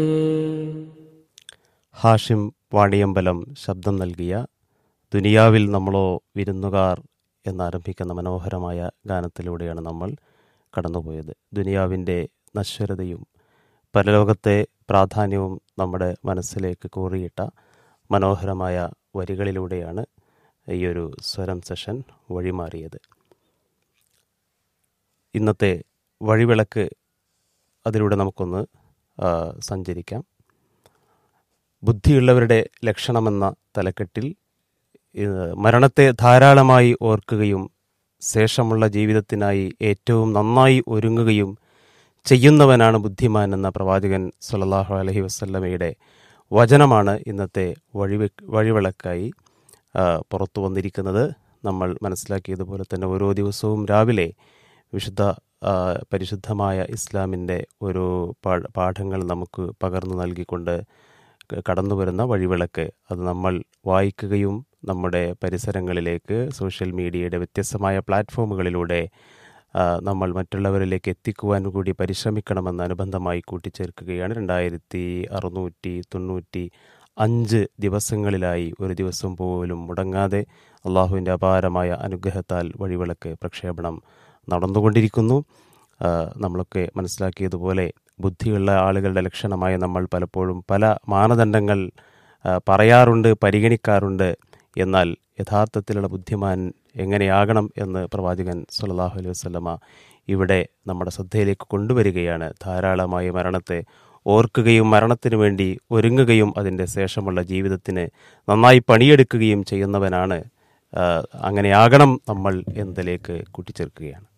ഹാഷിം വാണിയമ്പലം ശബ്ദം നൽകിയ ദുനിയാവിൽ നമ്മളോ വിരുന്നുകാർ എന്നാരംഭിക്കുന്ന മനോഹരമായ ഗാനത്തിലൂടെയാണ് നമ്മൾ കടന്നുപോയത് ദുനിയാവിൻ്റെ നശ്വരതയും പരലോകത്തെ പ്രാധാന്യവും നമ്മുടെ മനസ്സിലേക്ക് കൂറിയിട്ട മനോഹരമായ വരികളിലൂടെയാണ് ഈ ഒരു സ്വരം സെഷൻ വഴിമാറിയത് ഇന്നത്തെ വഴിവിളക്ക് അതിലൂടെ നമുക്കൊന്ന് ആ, സഞ്ചരിക്കാം ബുദ്ധിയുള്ളവരുടെ ലക്ഷണമെന്ന തലക്കെട്ടിൽ ഇത് മരണത്തെ ധാരാളമായി ഓർക്കുകയും ശേഷമുള്ള ജീവിതത്തിനായി ഏറ്റവും നന്നായി ഒരുങ്ങുകയും ചെയ്യുന്നവനാണ് ബുദ്ധിമാൻ എന്ന പ്രവാചകൻ സല്ലല്ലാഹു അലൈഹി വസല്ലമയുടെ വചനമാണ് ഇന്നത്തെ വഴിവെ വഴിവിളക്കായി ആ, പുറത്തു വന്നിരിക്കുന്നത് നമ്മൾ മനസ്സിലാക്കിയതുപോലെ തന്നെ ഓരോ ദിവസവും രാവിലെ വിശുദ്ധ ആ, പരിശുദ്ധമായ ഇസ്ലാമിൻ്റെ ഓരോ പാ- പാഠങ്ങൾ നമുക്ക് പകർന്നു നൽകിക്കൊണ്ട് ക- കടന്നു വരുന്ന വഴിവിളക്ക് അത് നമ്മൾ വായിക്കുകയും നമ്മുടെ പരിസരങ്ങളിലേക്ക് സോഷ്യൽ മീഡിയയുടെ വ്യത്യസ്തമായ പ്ലാറ്റ്ഫോമുകളിലൂടെ ആ, നമ്മൾ മറ്റുള്ളവരിലേക്ക് എത്തിക്കുവാൻ കൂടി പരിശ്രമിക്കണമെന്ന് അനുബന്ധമായി കൂട്ടിച്ചേർക്കുകയാണ് രണ്ടായിരത്തി അറുന്നൂറ്റി തൊണ്ണൂറ്റി അഞ്ച് ദിവസങ്ങളിലായി ഒരു ദിവസം പോലും മുടങ്ങാതെ അള്ളാഹുവിൻ്റെ അപാരമായ അനുഗ്രഹത്താൽ വഴിവിളക്ക് പ്രക്ഷേപണം നടന്നുകൊണ്ടിരിക്കുന്നു ആ, നമ്മളൊക്കെ മനസ്സിലാക്കിയതുപോലെ ബുദ്ധിയുള്ള ആളുകളുടെ ലക്ഷണമായി നമ്മൾ പലപ്പോഴും പല മാനദണ്ഡങ്ങൾ ആ, പറയാറുണ്ട് പരിഗണിക്കാറുണ്ട് എന്നാൽ യഥാർത്ഥത്തിലുള്ള ബുദ്ധിമാൻ എങ്ങനെയാകണം എന്ന് പ്രവാചകൻ സല്ലല്ലാഹു അലൈഹി വസല്ലമ ഇവിടെ നമ്മുടെ ശ്രദ്ധയിലേക്ക് കൊണ്ടുവരികയാണ് ധാരാളമായി മരണത്തെ ഓർക്കുകയും മരണത്തിന് വേണ്ടി ഒരുങ്ങുകയും അതിൻ്റെ ശേഷമുള്ള ജീവിതത്തിന് നന്നായി പണിയെടുക്കുകയും ചെയ്യുന്നവനാണ് ആ, അങ്ങനെയാകണം നമ്മൾ എന്നതിലേക്ക് കൂട്ടിച്ചേർക്കുകയാണ്